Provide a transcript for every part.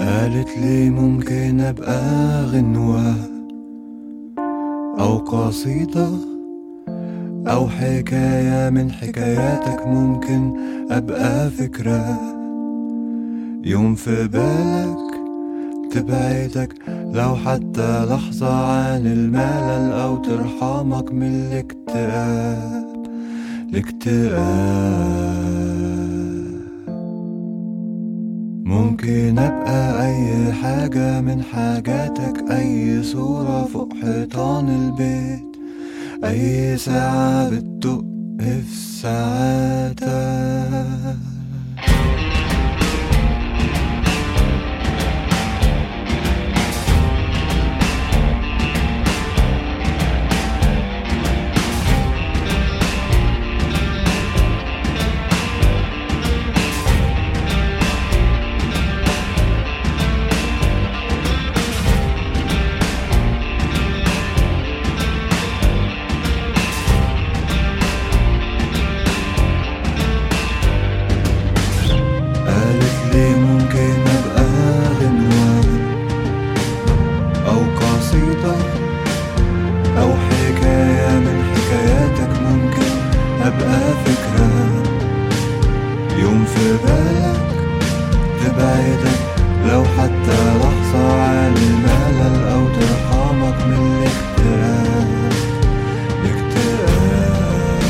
قالت لي ممكن أبقى غنوة أو قصيدة أو حكاية من حكاياتك ممكن أبقى فكرة يوم في بالك تبعدك لو حتى لحظة عن الملل أو ترحمك من الاكتئاب الاكتئاب ممكن أبقى أي حاجة من حاجاتك أي صورة فوق حيطان البيت أي ساعة بتدق في ساعاتك قالت لي ممكن أبقى غنوة أو قصيدة أو حكاية من حكاياتك ممكن أبقى فكرة يوم في بالك تبعدك لو حتى لحظة عن الملل أو ترحمك من الاكتئاب الاكتئاب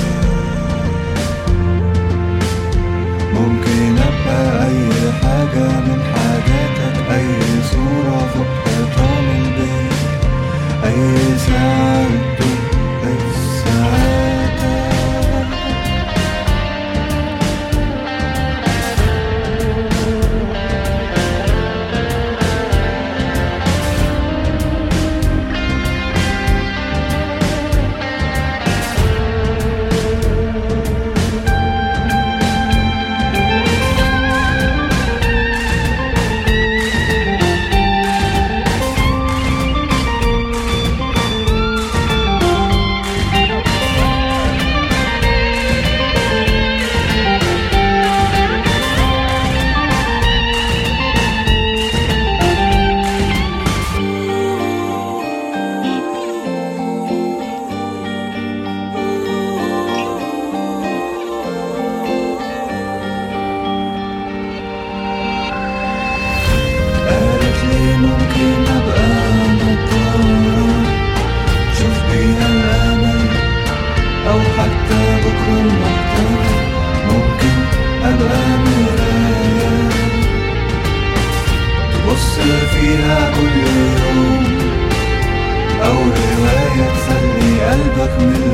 ممكن أبقى أي حاجة من حاجاتك أي صورة فوق حيطان البيت أي ساعة بتدق في ساعاتك قالت لي ممكن أبقى نضارة شوف بيها الأمل أو حتى بكرة المحتمل ممكن أبقى مراية تبص فيها كل يوم أو رواية تخلي قلبك من